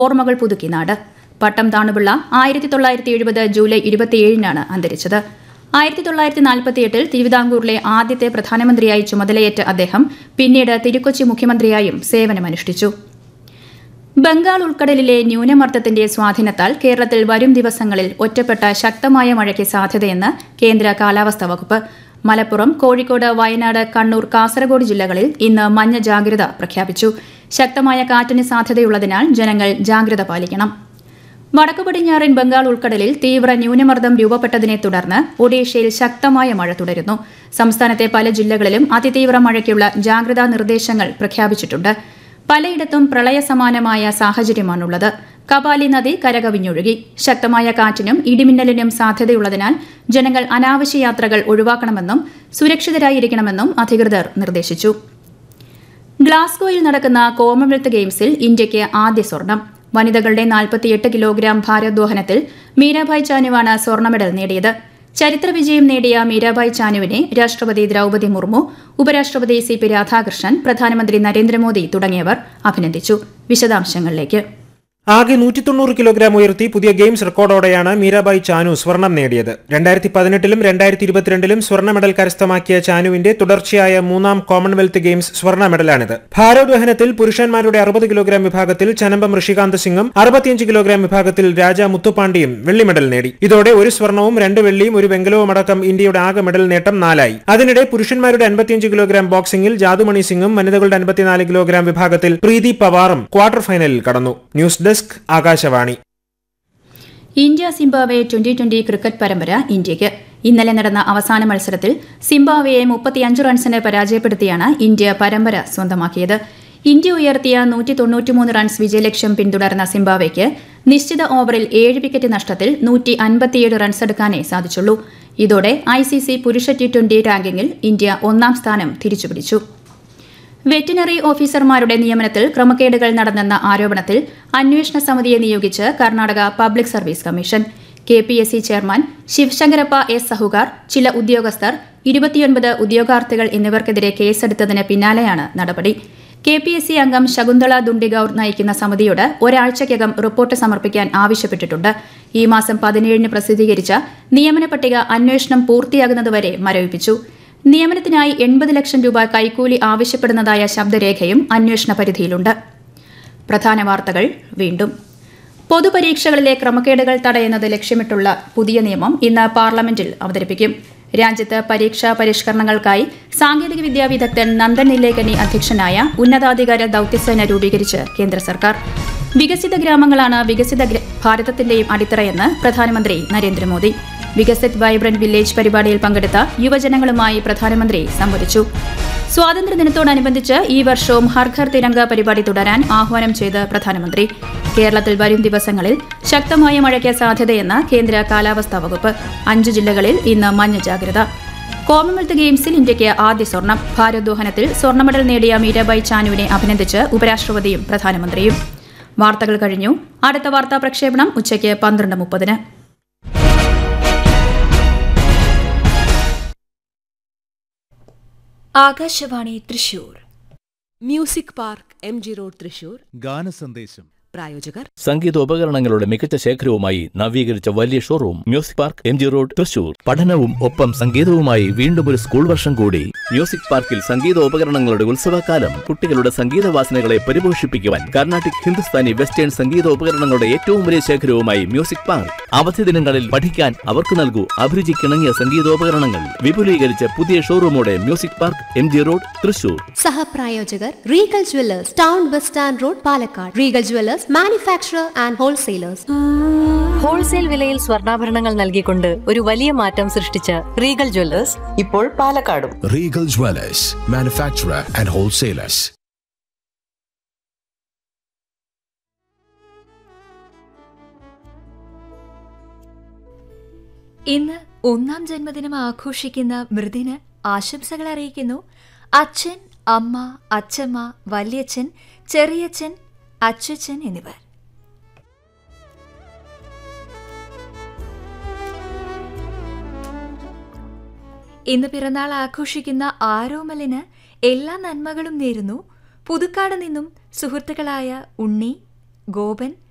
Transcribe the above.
ഓർമ്മകൾ പുതുക്കി നാട് പട്ടം താണുപിള്ള ആയിരത്തി തൊള്ളായിരത്തി എഴുപത് ജൂലൈ ഇരുപത്തിയേഴിനാണ് അന്തരിച്ചത് ആയിരത്തി തൊള്ളായിരത്തി നാൽപ്പത്തിയെട്ടിൽ തിരുവിതാംകൂറിലെ ആദ്യത്തെ പ്രധാനമന്ത്രിയായി ചുമതലയേറ്റ അദ്ദേഹം പിന്നീട് തിരുക്കൊച്ചി മുഖ്യമന്ത്രിയായും സേവനമനുഷ്ഠിച്ചു ബംഗാൾ ഉൾക്കടലിലെ ന്യൂനമർദ്ദത്തിന്റെ സ്വാധീനത്താൽ കേരളത്തിൽ വരും ദിവസങ്ങളിൽ ഒറ്റപ്പെട്ട ശക്തമായ മഴയ്ക്ക് സാധ്യതയെന്ന് കേന്ദ്ര കാലാവസ്ഥാ വകുപ്പ് മലപ്പുറം കോഴിക്കോട് വയനാട് കണ്ണൂർ കാസർഗോഡ് ജില്ലകളിൽ ഇന്ന് മഞ്ഞ ജാഗ്രത പ്രഖ്യാപിച്ചു ശക്തമായ കാറ്റിന് സാധ്യതയുള്ളതിനാൽ ജനങ്ങൾ ജാഗ്രത പാലിക്കണം വടക്കു പടിഞ്ഞാറൻ ബംഗാൾ ഉൾക്കടലിൽ തീവ്ര ന്യൂനമർദ്ദം രൂപപ്പെട്ടതിനെ തുടർന്ന് ഒഡീഷയിൽ ശക്തമായ മഴ തുടരുന്നു സംസ്ഥാനത്തെ പല ജില്ലകളിലും അതിതീവ്ര മഴയ്ക്കുള്ള ജാഗ്രതാ നിർദ്ദേശങ്ങൾ പ്രഖ്യാപിച്ചിട്ടുണ്ട് പലയിടത്തും പ്രളയസമാനമായ സാഹചര്യമാണുള്ളത് കപാലി നദി കരകവിഞ്ഞൊഴുകി ശക്തമായ കാറ്റിനും ഇടിമിന്നലിനും സാധ്യതയുള്ളതിനാൽ ജനങ്ങൾ അനാവശ്യ യാത്രകൾ ഒഴിവാക്കണമെന്നും സുരക്ഷിതരായിരിക്കണമെന്നും അധികൃതർ നിർദ്ദേശിച്ചു ഗ്ലാസ്ഗോയിൽ നടക്കുന്ന കോമൺവെൽത്ത് ഗെയിംസിൽ ഇന്ത്യയ്ക്ക് ആദ്യ സ്വർണം വനിതകളുടെ നാൽപ്പത്തിയെട്ട് കിലോഗ്രാം ഭാരോദ്വഹനത്തിൽ മീരാഭായ് ചാനുവാണ് സ്വർണ്ണ മെഡൽ നേടിയത് ചരിത്ര വിജയം നേടിയ മീരാഭായ് ചാനുവിനെ രാഷ്ട്രപതി ദ്രൌപതി മുർമു ഉപരാഷ്ട്രപതി സി പി രാധാകൃഷ്ണൻ പ്രധാനമന്ത്രി നരേന്ദ്രമോദി തുടങ്ങിയവർ അഭിനന്ദിച്ചു വിശദാംശങ്ങളിലേക്ക് ആകെ നൂറ്റി തൊണ്ണൂറ് കിലോഗ്രാം ഉയർത്തി പുതിയ ഗെയിംസ് റെക്കോർഡോടെയാണ് മീരാബായി ചാനു സ്വർണം നേടിയത് രണ്ടായിരത്തി പതിനെട്ടിലും രണ്ടായിരത്തി ഇരുപത്തിരണ്ടിലും സ്വർണ്ണ മെഡൽ കരസ്ഥമാക്കിയ ചാനുവിന്റെ തുടർച്ചയായ മൂന്നാം കോമൺവെൽത്ത് ഗെയിംസ് സ്വർണ്ണ മെഡലാണിത് ഭാരോദ്വഹനത്തിൽ പുരുഷന്മാരുടെ അറുപത് കിലോഗ്രാം വിഭാഗത്തിൽ ചനമ്പം ഋഷികാന്ത് സിംഗും അറുപത്തിയഞ്ച് കിലോഗ്രാം വിഭാഗത്തിൽ രാജ മുത്തുപാണ്ഡിയും വെള്ളി മെഡൽ നേടി ഇതോടെ ഒരു സ്വർണവും രണ്ട് വെള്ളിയും ഒരു വെങ്കലവും അടക്കം ഇന്ത്യയുടെ ആകെ മെഡൽ നേട്ടം നാലായി അതിനിടെ പുരുഷന്മാരുടെ അൻപത്തിയഞ്ച് കിലോഗ്രാം ബോക്സിംഗിൽ ജാദുമണി സിംഗും വനിതകളുടെ അൻപത്തിനാല് കിലോഗ്രാം വിഭാഗത്തിൽ പ്രീതി പവാറും ക്വാർട്ടർ ഫൈനലിൽ കടന്നു news desk Akashvani India Zimbabwe twenty twenty cricket പരമ്പര ഇന്ത്യയ്ക്ക് ഇന്നലെ നടന്ന അവസാന മത്സരത്തിൽ സിംബാബ്വെയെ മുപ്പത്തിയഞ്ച് റൺസിന് പരാജയപ്പെടുത്തിയാണ് ഇന്ത്യ പരമ്പര സ്വന്തമാക്കിയത് ഇന്ത്യ ഉയർത്തിയ നൂറ്റി തൊണ്ണൂറ്റിമൂന്ന് റൺസ് വിജയലക്ഷ്യം പിന്തുടർന്ന സിംബാബ്വെയ്ക്ക് നിശ്ചിത ഓവറിൽ ഏഴ് വിക്കറ്റ് നഷ്ടത്തിൽ നൂറ്റി അൻപത്തിയേഴ് റൺസ് എടുക്കാനേ സാധിച്ചുള്ളൂ ഇതോടെ ഐ സി സി പുരുഷ ടി ട്വന്റി റാങ്കിങ്ങിൽ ഇന്ത്യ ഒന്നാം സ്ഥാനം തിരിച്ചുപിടിച്ചു വെറ്റിനറി ഓഫീസർമാരുടെ നിയമനത്തിൽ ക്രമക്കേടുകൾ നടന്നെന്ന ആരോപണത്തിൽ അന്വേഷണ സമിതിയെ നിയോഗിച്ച് Karnataka public service commission K P S C chairman Shivashankarappa S Sahukar ചില ഉദ്യോഗസ്ഥർ ഇരുപത്തിയൊൻപത് ഉദ്യോഗാർത്ഥികൾ എന്നിവർക്കെതിരെ കേസെടുത്തതിന് പിന്നാലെയാണ് നടപടി കെ പി എസ് സി അംഗം ശകുന്തള ദുണ്ടിഗൌർ നയിക്കുന്ന സമിതിയോട് ഒരാഴ്ചയ്ക്കകം റിപ്പോർട്ട് സമർപ്പിക്കാൻ ആവശ്യപ്പെട്ടിട്ടുണ്ട് ഈ മാസം പതിനേഴിന് പ്രസിദ്ധീകരിച്ച നിയമന പട്ടിക അന്വേഷണം പൂർത്തിയാകുന്നതുവരെ മരവിപ്പിച്ചു നിയമനത്തിനായി എൺപത് ലക്ഷം രൂപ കൈക്കൂലി ആവശ്യപ്പെടുന്നതായ ശബ്ദരേഖയും അന്വേഷണ പരിധിയിലുണ്ട് പ്രധാന വാർത്തകൾ വീണ്ടും പൊതുപരീക്ഷകളിലെ ക്രമക്കേടുകൾ തടയുന്നത് ലക്ഷ്യമിട്ടുള്ള പുതിയ നിയമം ഇന്ന് പാർലമെന്റിൽ അവതരിപ്പിക്കും രാജ്യത്ത് പരീക്ഷാ പരിഷ്കരണങ്ങൾക്കായി സാങ്കേതിക വിദ്യാ വിദഗ്ധൻ നന്ദൻ നിലേകനി അധ്യക്ഷനായ ഉന്നതാധികാര ദൌത്യസേന രൂപീകരിച്ച് കേന്ദ്ര സർക്കാർ വികസിത ഗ്രാമങ്ങളാണ് വികസിത ഗ്ര- ഭാരതത്തിന്റെയും അടിത്തറയെന്ന് പ്രധാനമന്ത്രി നരേന്ദ്രമോദി വികസിത് വൈബ്രന്റ് വില്ലേജ് പരിപാടിയിൽ പങ്കെടുത്ത യുവജനങ്ങളുമായി പ്രധാനമന്ത്രി സംവദിച്ചു സ്വാതന്ത്ര്യദിനത്തോടനുബന്ധിച്ച് ഈ വർഷവും ഹർ ഘർ തിരങ്ക പരിപാടി തുടരാൻ ആഹ്വാനം ചെയ്ത് പ്രധാനമന്ത്രി കേരളത്തിൽ വരും ദിവസങ്ങളിൽ ശക്തമായ മഴയ്ക്ക് സാധ്യതയെന്ന് കേന്ദ്ര കാലാവസ്ഥാ വകുപ്പ് അഞ്ച് ജില്ലകളിൽ ഇന്ന് മഞ്ഞ ജാഗ്രത കോമൺവെൽത്ത് ഗെയിംസിൽ ഇന്ത്യയ്ക്ക് ആദ്യ സ്വർണം ഭാരോദ്വഹനത്തിൽ സ്വർണ്ണ മെഡൽ നേടിയ മീരാബായി ചാനുവിനെ അഭിനന്ദിച്ച് ഉപരാഷ്ട്രപതിയും പ്രധാനമന്ത്രിയും വാർത്തകൾ കഴിഞ്ഞു അടുത്ത വാർത്താ പ്രക്ഷേപണം ഉച്ചയ്ക്ക് പന്ത്രണ്ട് മുപ്പതിന് Akashvani Thrissur music park M G road Thrissur ഗാനസന്ദേശം പ്രായോജകർ സംഗീതോപകരണങ്ങളുടെ മികച്ച ശേഖരവുമായി നവീകരിച്ച വലിയ showroom music park M G road Thrissur പഠനവും ഒപ്പം സംഗീതവുമായി വീണ്ടും ഒരു സ്കൂൾ വർഷം കൂടി മ്യൂസിക് പാർക്കിൽ സംഗീതോപകരണങ്ങളുടെ ഉത്സവകാലം കുട്ടികളുടെ സംഗീത വാസനകളെ പരിപോഷിപ്പിക്കുവാൻ കർണാട്ടിക് ഹിന്ദുസ്ഥാനി വെസ്റ്റേൺ സംഗീതോപകരണങ്ങളുടെ ഏറ്റവും വലിയ ശേഖരവുമായി മ്യൂസിക് പാർക്ക് അവധി ദിനങ്ങളിൽ പഠിക്കാൻ അവർക്ക് നൽകൂ അഭിരുചിക്കിണങ്ങിയ സംഗീതോപകരണങ്ങൾ വിപുലീകരിച്ച പുതിയ ഷോറൂമോടെ music park M G road Thrissur സഹപ്രായോജകർ Regal jewellers town bus stand road Palakkad Regal jewellers manufacturer and wholesalers wholesale വിലയിൽ സ്വർണ്ണാഭരണങ്ങൾ നൽകിക്കൊണ്ട് ഒരു വലിയ മാറ്റം സൃഷ്ടിച്ച റീഗൽ ജ്വല്ലേഴ്സ് ഇപ്പോൾ പാലക്കാടും Regal Dwellers, manufacturer and wholesalers. ഇന്ന് ഒന്നാം ജന്മദിനം ആഘോഷിക്കുന്ന മൃദിന് ആശംസകൾ അറിയിക്കുന്നു അച്ഛൻ അമ്മ അച്ഛമ്മ വല്യച്ഛൻ ചെറിയച്ഛൻ അച്ഛച്ചൻ എന്നിവർ ഇന്ന് പിറന്നാൾ ആഘോഷിക്കുന്ന ആരോമലിന് എല്ലാ നന്മകളും നേരുന്നു പുതുക്കാട് നിന്നും സുഹൃത്തുക്കളായ ഉണ്ണി ഗോപൻ